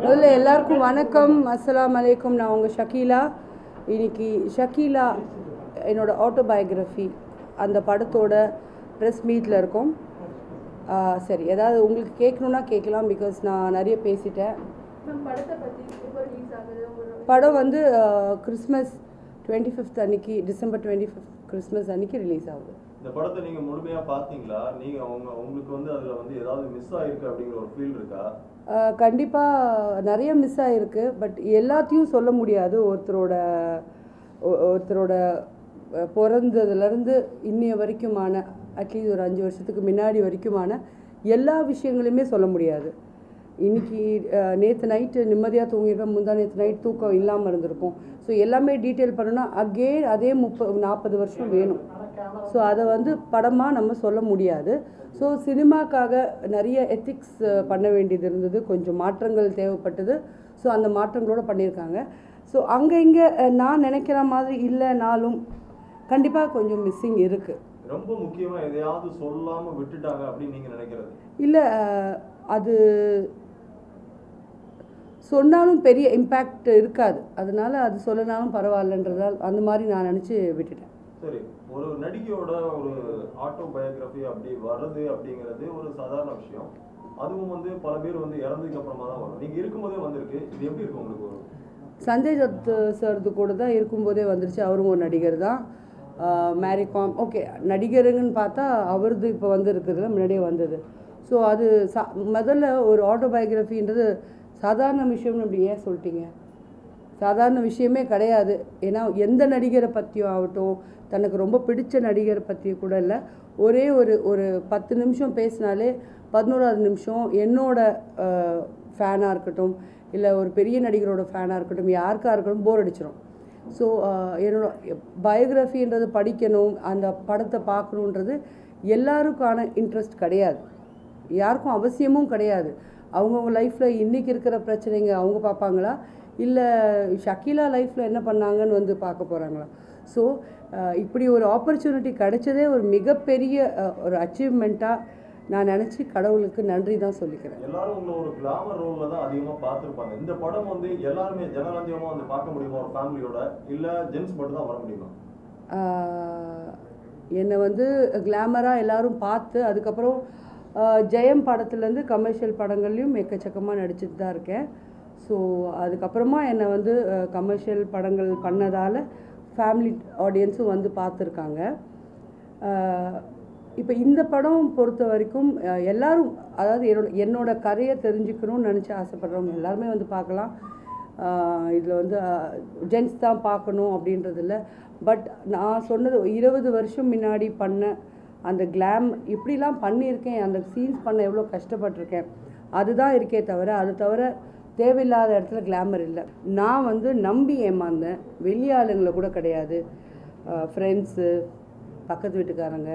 முதல்ல எல்லாருக்கும் வணக்கம் அஸ்ஸலாமு அலைக்கும் நான் உங்கள் ஷக்கீலா இன்னைக்கு ஷக்கீலா என்னோட ஆட்டோபயோகிராஃபி அந்த படத்தோட ப்ரெஸ் மீட்டில் இருக்கோம் ஆ, சரி ஏதாவது உங்களுக்கு கேட்கணுன்னா கேட்கலாம் பிகாஸ் நான் நிறைய பேசிட்டேன் மேம் படத்தை பற்றி எப்போ ரிலீஸ் ஆகுது ஒரு படம் வந்து கிறிஸ்மஸ் டுவெண்ட்டி ஃபிஃப்த் அன்னைக்கு டிசம்பர் டுவெண்ட்டி ஃபிஃப்த் கிறிஸ்மஸ் அன்னைக்கு ரிலீஸ் ஆகுது இந்த படத்தை நீங்க முழுமையா பாத்தீங்களா நீங்க உங்க உங்களுக்கு வந்து அதுல வந்து ஏதாவது மிஸ் ஆயிருக்கு அப்படிங்கிற ஒரு ஃபீல் இருக்கா கண்டிப்பாக நிறைய மிஸ் ஆகிருக்கு பட் எல்லாத்தையும் சொல்ல முடியாது ஒருத்தரோட ஒ- ஒருத்தரோட அஹ், பிறந்ததுலேருந்து இன்னைய வரைக்குமான அட்லீஸ்ட் ஒரு அஞ்சு வருஷத்துக்கு முன்னாடி வரைக்குமான எல்லா விஷயங்களையுமே சொல்ல முடியாது இன்னைக்கு நேற்று நைட்டு நிம்மதியாக தூங்கியிருப்பேன் முந்தா நேற்று நைட் தூக்கம் இல்லாமல் இருந்திருப்போம் ஸோ எல்லாமே டீட்டெயில் பண்ணணும்னா அகெயின் அதே முப்பது நாற்பது வருஷம் வேணும் ஸோ அதை வந்து படமாக நம்ம சொல்ல முடியாது ஸோ சினிமாக்காக நிறைய எத்திக்ஸ் பண்ண வேண்டியது இருந்தது கொஞ்சம் மாற்றங்கள் தேவைப்பட்டது ஸோ அந்த மாற்றங்களோட பண்ணியிருக்காங்க ஸோ அங்கே இங்கே நான் நினைக்கிற மாதிரி இல்லைனாலும் கண்டிப்பாக கொஞ்சம் மிஸ்ஸிங் இருக்குது ரொம்ப முக்கியமா எதையாவது சொல்லாம விட்டுட்டாங்க அப்படின்னு நீங்க நினைக்கிறது இல்லை அது சொன்னாலும் பெரிய இம்பேக்ட் இருக்காது அதனால அது சொல்லனாலும் பரவாயில்லன்றதால் அந்த மாதிரி நான் நினச்சி விட்டுட்டேன் சரி ஒரு நடிகையோட ஒரு ஆட்டோபயோகிராஃபி அப்படி வர்றது அப்படிங்கிறது ஒரு சாதாரண விஷயம் அதுவும் வந்து பல பேர் வந்து இறந்ததுக்கு அப்புறமா தான் வரும் நீங்க இருக்கும்போதே வந்திருக்கு இது எப்படி இருக்கு உங்களுக்கு ஒரு சஞ்சய் தத் சார்து கூட தான் இருக்கும்போதே வந்துருச்சு அவரும் ஒரு நடிகர் தான் மேரிகாம் ஓகே நடிகருங்கன்னு பார்த்தா அவரது இப்போ வந்து இருக்குதுல முன்னாடியே வந்தது ஸோ அது சா முதல்ல ஒரு ஆட்டோபயோகிராஃபின்றது சாதாரண விஷயம்னு அப்படி ஏன் சொல்லிட்டீங்க சாதாரண விஷயமே கிடையாது ஏன்னா எந்த நடிகரை பற்றியும் ஆகட்டும் தனக்கு ரொம்ப பிடிச்ச நடிகரை பற்றி கூட இல்லை ஒரே ஒரு ஒரு பத்து நிமிஷம் பேசினாலே பதினோராவது நிமிஷம் என்னோட ஃபேனாக இருக்கட்டும் இல்லை ஒரு பெரிய நடிகரோட ஃபேனாக இருக்கட்டும் யாருக்காக இருக்கட்டும் போர் அடிச்சிடும் ஸோ என்னோட பயோகிராஃபின்றது படிக்கணும் அந்த படத்தை பார்க்கணுன்றது எல்லாருக்கான இன்ட்ரெஸ்ட் கிடையாது யாருக்கும் அவசியமும் கிடையாது அவங்கவுங்க லைஃப்பில் இன்றைக்கி இருக்கிற பிரச்சனைங்க அவங்க பார்ப்பாங்களா இல்லை ஷக்கீலா லைஃப்பில் என்ன பண்ணாங்கன்னு வந்து பார்க்க போகிறாங்களா ஸோ இப்படி ஒரு ஆப்பர்ச்சுனிட்டி கிடைச்சதே ஒரு மிகப்பெரிய அஹ், ஒரு அச்சீவ்மெண்ட்டாக நான் நினச்சி கடவுளுக்கு நன்றி தான் சொல்லிக்கிறேன் எல்லாரும் உங்களை ஒரு கிளாமர் ரோல்ல தான் அதிகமா பார்த்திருப்பாங்க இந்த படம் வந்து எல்லாருமே ஜனரஞ்சகமா வந்து பார்க்க முடியுமா ஒரு ஃபேமிலியோட இல்ல ஜென்ஸ் மட்டும் தான் வர முடியுமா ஆஹ் என்னை வந்து கிளாமராக எல்லாரும் பார்த்து அதுக்கப்புறம் ஆஹ் ஜெயம் படத்துலேருந்து கமர்ஷியல் படங்கள்லையும் எக்கச்சக்கமாக நடிச்சிட்டு தான் இருக்கேன் ஸோ அதுக்கப்புறமா என்னை வந்து கமர்ஷியல் படங்கள் பண்ணதால் ஃபேமிலி ஆடியன்ஸும் வந்து பார்த்துருக்காங்க இப்போ இந்த படம் பொறுத்த வரைக்கும் அஹ், எல்லாரும் அதாவது என்னோட என்னோட கதையை தெரிஞ்சுக்கணும்னு நினச்சி ஆசைப்படுறவங்க எல்லாருமே வந்து பார்க்கலாம் இதில் வந்து ஜென்ஸ் தான் பார்க்கணும் அப்படின்றது இல்லை பட் நான் சொன்னது இருபது வருஷம் முன்னாடி பண்ண அந்த கிளாம் இப்படிலாம் பண்ணியிருக்கேன் அந்த சீன்ஸ் பண்ண எவ்வளோ கஷ்டப்பட்டிருக்கேன் அதுதான் இருக்கே தவிர அது தவிர தேவையில்லாத இடத்துல கிளாமர் இல்லை நான் வந்து நம்பி ஏமாந்தேன் வெளியாளுங்களை கூட கிடையாது ஃப்ரெண்ட்ஸு பக்கத்து வீட்டுக்காரங்க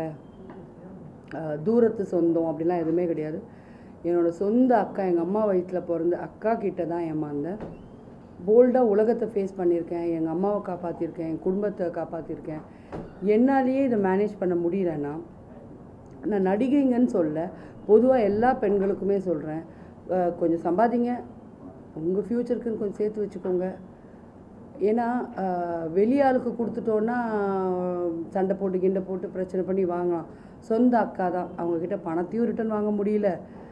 அஹ் தூரத்து சொந்தம் அப்படிலாம் எதுவுமே கிடையாது என்னோட சொந்த அக்கா எங்கள் அம்மா வயிற்றில் பிறந்த அக்கா கிட்ட தான் ஏமாந்தேன் போல்டாக உலகத்தை ஃபேஸ் பண்ணியிருக்கேன் எங்கள் அம்மாவை காப்பாற்றிருக்கேன் என் குடும்பத்தை காப்பாற்றிருக்கேன் என்னாலேயே இதை மேனேஜ் பண்ண முடியலன்னா நான் நடிகைங்கன்னு சொல்ல பொதுவாக எல்லா பெண்களுக்குமே சொல்கிறேன் கொஞ்சம் சம்பாதிங்க உங்கள் ஃப்யூச்சருக்குன்னு கொஞ்சம் சேர்த்து வச்சுக்கோங்க ஏன்னா அஹ், வெளியாளுக்கு கொடுத்துட்டோன்னா சண்டை போட்டு கிண்டை போட்டு பிரச்சனை பண்ணி வாங்கலாம் சொந்த அக்கா தான் அவங்கக்கிட்ட பணத்தையும் ரிட்டர்ன் வாங்க முடியல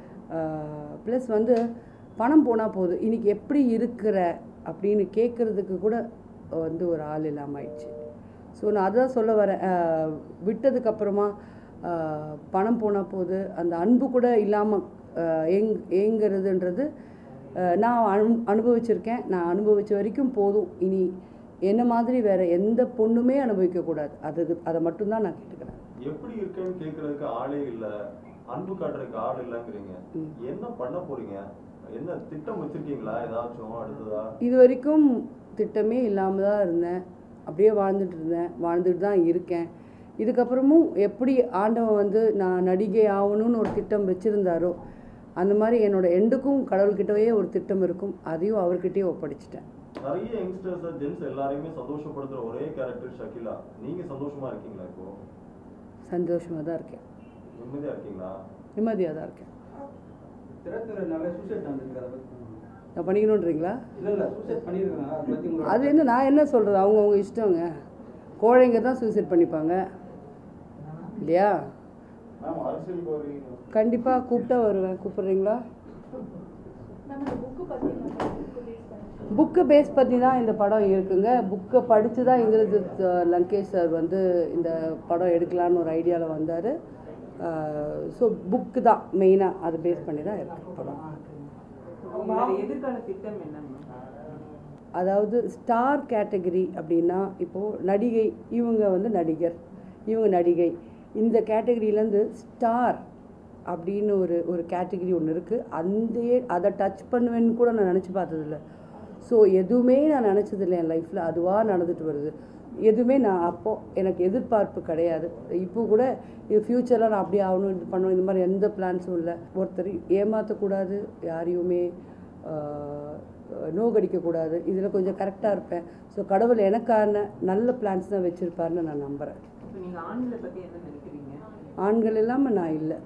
ப்ளஸ் வந்து பணம் போனால் போதும் இன்னைக்கு எப்படி இருக்கிற அப்படின்னு கேட்குறதுக்கு கூட வந்து ஒரு ஆள் இல்லாமல் ஆயிடுச்சு ஸோ நான் அதான் சொல்ல வரேன் அஹ், விட்டதுக்கப்புறமா அஹ், பணம் போனால் போது அந்த அன்பு கூட இல்லாமல் ஏங் ஏங்குறதுன்றது அஹ், நான் அனு அனுபவிச்சிருக்கேன் நான் அனுபவிச்ச வரைக்கும் போதும் இனி என்ன மாதிரி வேற எந்த பொண்ணுமே அனுபவிக்கக்கூடாது அது அதை மட்டும்தான் நான் கேட்டுக்கிறேன் எப்படி இருக்குன்னு கேக்குறதுக்கு ஆளே இல்ல அன்பு காட்டுறதுக்கு ஆள் இல்லைங்கிறீங்க ம். என்ன பண்ண போறீங்க என்ன திட்டம் வச்சிருக்கீங்களா ஏதாச்சும் அடுத்ததா இது வரைக்கும் திட்டமே இல்லாமல் தான் இருந்தேன் அப்படியே வாழ்ந்துட்டு இருந்தேன் வாழ்ந்துட்டு தான் இருக்கேன் இதுக்கப்புறமும் எப்படி ஆண்டவன் வந்து நான் நடிகை ஆகணும்னு ஒரு திட்டம் வச்சுருந்தாரோ அந்த மாதிரி என்னோட எண்டுக்கும் கடவுள்கிட்டவே ஒரு திட்டம் இருக்கும் அதையும் அவர்கிட்டயே ஒப்படைச்சிட்டேன் நிறைய யங்ஸ்டர்ஸ் ஜென்ஸ் எல்லாரையுமே சந்தோஷப்படுத்துற ஒரே கேரக்டர் ஷகிலா நீங்க சந்தோஷமா இருக்கீங்களா இப்போ சந்தோஷமாக தான் இருக்கேன் நிம்மதியா இருக்கீங்களா நிம்மதியாக தான் இருக்கேன் திரைத்துறையினால சூசைட் நடந்திருக்கு அதை பத்தி சொல்லுங்க. நான் பண்ணிக்கணுன்றீங்களா இல்ல இல்ல சூசைட் பண்ணிருக்காங்க அதை பத்தி உங்களுக்கு அது என்ன நான் என்ன சொல்கிறது அவங்கவுங்க இஷ்டங்க கோழைங்க தான் சூசைட் பண்ணிப்பாங்க இல்லையா மேம் அரசியலுக்கு வருவீங்க கண்டிப்பாக கூப்பிட்டா வருவேன் கூப்பிட்றீங்களா மேம் அந்த புக்கு பத்தி புக்கு பேஸ் பண்ணி புக்கை பேஸ் பண்ணி தான் இந்த படம் இருக்குங்க புக்கை படித்து தான் இங்கிலீஷ் லங்கேஷ் சார் வந்து இந்த படம் எடுக்கலான்னு ஒரு ஐடியாவில் வந்தார் ஸோ புக்கு தான் மெயினாக அதை பேஸ் பண்ணி தான் இருக்கு படம் உங்களோட எதிர்கால திட்டம் என்ன அதாவது ஸ்டார் கேட்டகரி அப்படின்னா இப்போது நடிகை இவங்க வந்து நடிகர் இவங்க நடிகை இந்த கேட்டகரியிலேருந்து ஸ்டார் அப்படின்னு ஒரு ஒரு கேட்டகரி ஒன்று இருக்குது அந்த அதை டச் பண்ணுவேன்னு கூட நான் நினச்சி பார்த்ததில்ல ஸோ எதுவுமே நான் நினச்சதில்லை என் லைஃப்பில் அதுவாக நடந்துட்டு வருது எதுவுமே நான் அப்போது எனக்கு எதிர்பார்ப்பு கிடையாது இப்போ கூட இது ஃப்யூச்சரில் நான் அப்படி ஆகணும் இது பண்ணணும் இந்த மாதிரி எந்த பிளான்ஸும் இல்லை ஒருத்தர் ஏமாற்றக்கூடாது யாரையுமே ஆஹ், நோகடிக்கக்கூடாது இதில் கொஞ்சம் கரெக்டாக இருப்பேன் ஸோ கடவுள் எனக்கான நல்ல பிளான்ஸ் தான் வச்சுருப்பாருன்னு நான் நம்புகிறேன் இப்போ நீங்க ஆண்களை பத்தி என்ன நினைக்கிறீங்க ஆண்கள் இல்லாமல் நான் இல்லை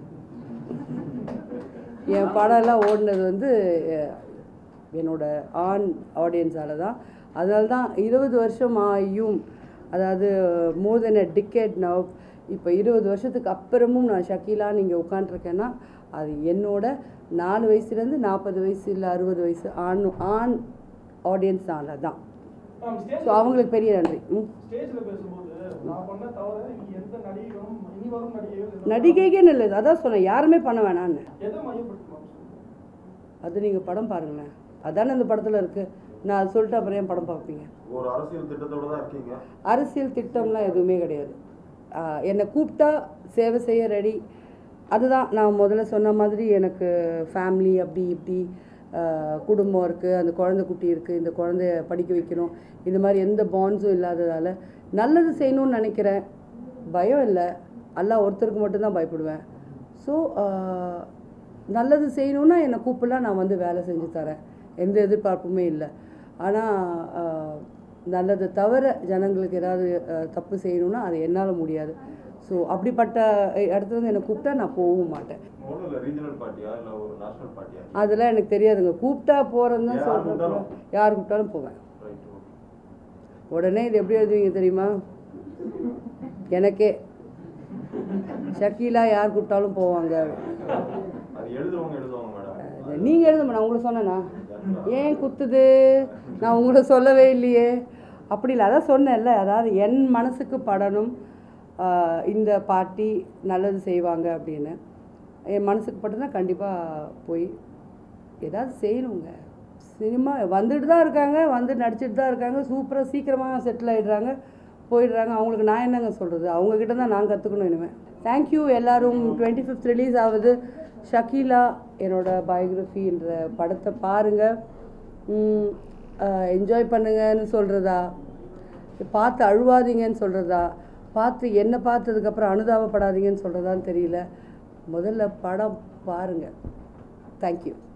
என் படம் எல்லாம் ஓடினது வந்து அஹ், என்னோட ஆண் ஆடியன்ஸால தான் அதனால தான் இருபது வருஷம் ஆகியும் அதாவது மோர் தென் அ டிக்கெட் நவ் இப்போ இருபது வருஷத்துக்கு அப்புறமும் நான் ஷக்கீலான்னு இங்கே உட்காண்ட்ருக்கேன்னா அது என்னோட நாலு வயசுலேருந்து நாற்பது வயசு இல்லை அறுபது வயசு ஆண் ஆண் ஆடியன்ஸ்னால தான் ஸோ அவங்களுக்கு பெரிய நன்றி ம் ஸ்டேஜ்ல பேசும்போது நான் பண்ண தவிர இனி எந்த நடிகரும் இனி வரும் நடிகைகள் நடிகைக்கேன்னு இல்லை அதான் சொன்னேன் யாருமே பண்ண வேணான்னு எதை மையப்படுத்தலாம் அது நீங்கள் படம் பாருங்களேன் அதானே அந்த படத்தில் இருக்குது நான் அது சொல்லிட்டு அப்புறம் ஏன் படம் பார்ப்பீங்க ஒரு அரசியல் திட்டத்தோட தான் இருக்கீங்க அரசியல் திட்டம்லாம் எதுவுமே கிடையாது ஆஹ் என்னை கூப்பிட்டா சேவை செய்ய ரெடி அதுதான் நான் முதல்ல சொன்ன மாதிரி எனக்கு ஃபேமிலி அப்படி இப்படி ஆஹ் குடும்பம் இருக்குது அந்த குழந்தை குட்டி இருக்குது இந்த குழந்தைய படிக்க வைக்கணும் இந்த மாதிரி எந்த பாண்ட்ஸும் இல்லாததால் நல்லது செய்யணும்னு நினைக்கிறேன் பயம் இல்லை அல்லாஹ் ஒருத்தருக்கு மட்டும்தான் பயப்படுவேன் ஸோ நல்லது செய்யணுன்னா என்னை கூப்பிடலாம் நான் வந்து வேலை செஞ்சு தரேன் எந்த எதிர்பார்ப்புமே இல்லை ஆனால் நல்லது தவிர ஜனங்களுக்கு ஏதாவது அஹ், தப்பு செய்யணும்னா அது என்னால் முடியாது ஸோ அப்படிப்பட்ட இடத்துல இருந்து என்னை கூப்பிட்டா நான் போகவும் மாட்டேன் ஒன்றும் இல்லை ரீஜனல் பார்ட்டியா இல்லை ஒரு நேஷனல் பார்ட்டியா அதெல்லாம் எனக்கு தெரியாதுங்க கூப்பிட்டா போகிறேன்னு தான் யார் சொல்கிறேன் கூப்பிட்டாலும்? யார் கூப்பிட்டாலும் போவேன் ரைட் ஓகே உடனே இது எப்படி எழுதுவீங்க தெரியுமா எனக்கே ஷக்கீலா யார் கூப்பிட்டாலும் போவாங்க அது எழுதுறவங்க எழுதுவாங்க மேடம் நீங்கள் எழுதுமா நான் உங்களை சொன்னேனா ஏன் குத்துது நான் உங்களை சொல்லவே இல்லையே அப்படி இல்லை அதான் சொன்னேன்ல அதாவது என் மனசுக்கு படணும் ஆஹ் இந்த பார்ட்டி நல்லது செய்வாங்க அப்படின்னு என் மனசுக்கு பட்டுனா கண்டிப்பாக போய் ஏதாவது செய்யணுங்க சினிமா வந்துட்டு தான் இருக்காங்க வந்து நடிச்சிட்டு தான் இருக்காங்க சூப்பராக சீக்கிரமாக செட்டில் ஆகிடுறாங்க போயிடுறாங்க அவங்களுக்கு நான் என்னங்க சொல்கிறது அவங்கக்கிட்ட தான் நான் கற்றுக்கணும் இனிமேல் தேங்க்யூ எல்லாரும் டுவெண்ட்டி ஃபிஃப்த் ரிலீஸ் ஆகுது ஷக்கீலா என்னோட பயோகிராஃபின்ற படத்தை பாருங்கள் என்ஜாய் பண்ணுங்கன்னு சொல்கிறதா பார்த்து அழுவாதீங்கன்னு சொல்கிறதா பார்த்து என்ன பார்த்ததுக்கப்புறம் அனுதாபப்படாதீங்கன்னு சொல்கிறதான்னு தெரியல முதல்ல படம் பாருங்கள் தேங்க்யூ